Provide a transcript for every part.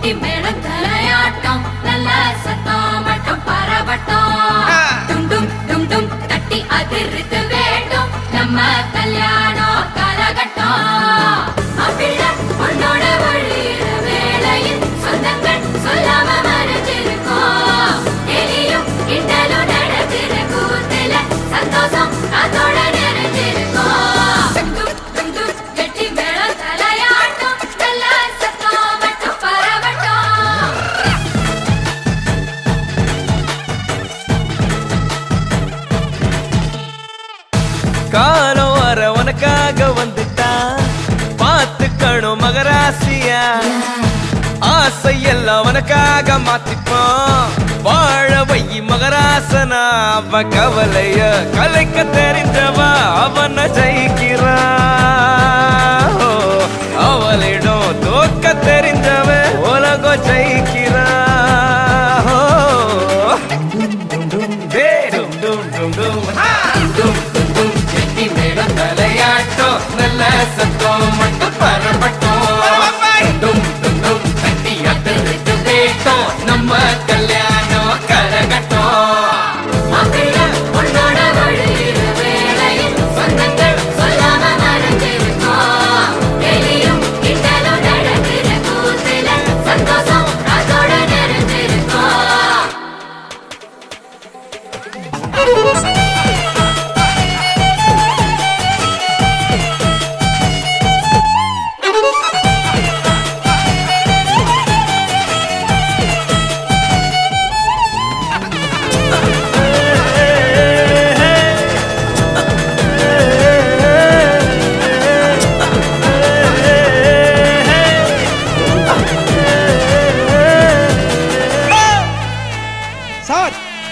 கெட்டி மேளம் தலையாட்டம் நல்ல சத்தம் மட்டும் பரவட்டம் டும் டும் டும் டும் தட்டி அதிர்த்து வேண்டும் நம்ம கல்யாணம் காலகட்டம் மாப்பிள்ளை பொண்ணோட வழியிற வேளையில் சொந்தங்கள் சொல்லாம மறைஞ்சிருக்கோம் எலியும் கிண்டலும் நடக்கிற கூத்துல சந்தோஷம் அதோட நிறைஞ்சிருக்கோம் டும் டும் டும் டும் கெட்டி மேளம் தலையாட்டம் நல்ல சத்தம் மட்டும் பரவட்டம் காலம் வர உனக்காக வந்துட்டான் பார்த்துக்கணும் மகராசியா ஆசை எல்லாம் அவனுக்காக மாத்திப்போம் வாழ வை மகராசனா அவ கவலைய கலைக்க தெரிஞ்சவ அவன ஜெயிக்கிறா ஓ, அவளிடம் தோக்க தெரிஞ்சவ உலகம் ஜெயிக்கிறா ஓ. டே, டும், டும், டும், டும். ஆ! டும், டும், டும், கெட்டி மேளம் தலையாட்டம் நல்ல சத்தம் மட்டும் பரப்பட்டும் டும், டும், டும், தட்டி அதிர்த்து வேட்டம் நம்ம கல்யாணம் கரகட்டும் மாப்பிள்ளை பொண்ணோட வழியிற வேளையில் சொந்தங்கள் சொல்லாம மறைஞ்சிருக்கோம். எலியும் கிண்டலும் நடக்கிற கூத்துல சந்தோஷம் அதோட நிறைஞ்சிருக்கோம். சார்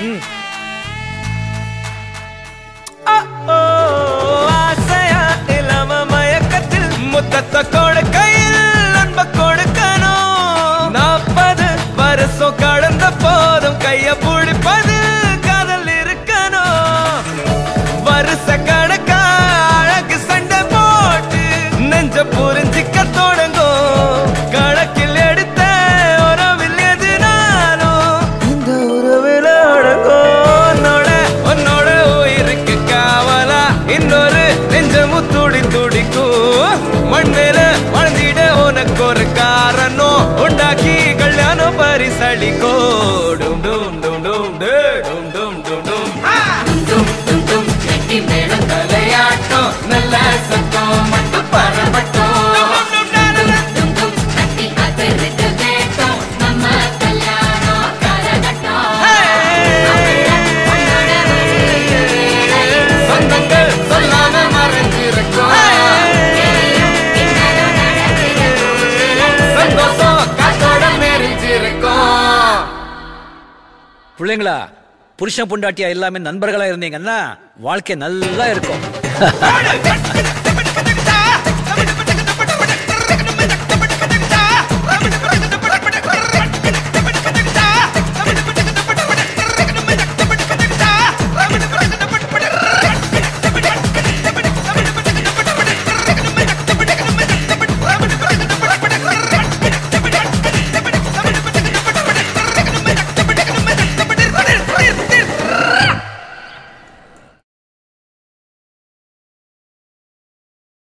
ஓ, ஆசையா இளம மயக்கத்தில் முத்தத்தை கொடுக்கையில் அன்ப கொடுக்கணும் நாற்பது வருஷம் கடந்த போதும் கைய பிடிப்பது காதல் இருக்கணும் வருஷ கணக்கா அழகு சண்டை போட்டு நெஞ்ச புரிஞ்சிக்க தொடங்கும் கணக்கில் எடுத்த உறவில் எதுனாலும் இந்த உறவில் அடங்கும் உன்னோட உன்னோட உயிருக்கு காவலா இன்னொரு நெஞ்சமும் துடி துடிக்கும் மண்ணில வாழ்ந்திட உனக்கு ஒரு காரணம் உண்டாக்கி கல்யாணம் பரிசளிக்கோ டும் டும் டும் டும் டே, டும் டும் டும் டும் ஆ! டும் டும் டும் கெட்டி மேளம் தலையாட்டம் நல்ல சத்தம் மட்டும் பரவட்டும் டும் டும் தட்டி அதிர்த்து வேட்டம் நம்ம கல்யாணம் காலகட்டம். மாப்பிள்ளை பொண்ணோட வழியிற வேளையில் சொந்தங்கள் சொல்லாம மறைஞ்சிருக்கும் எலியும் கிண்டலும் நடக்கிற கூத்துல சந்தோஷம் காத்தோட மெரிஞ்சிருக்கும் பிள்ளைங்களா புருஷன் பொண்டாட்டியா எல்லாமே நண்பர்களா இருந்தீங்கன்னா வாழ்க்கை நல்லா இருக்கும்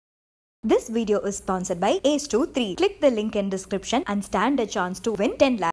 This video is sponsored by Ace23. Click the link in description and stand a chance to win 10 lakhs.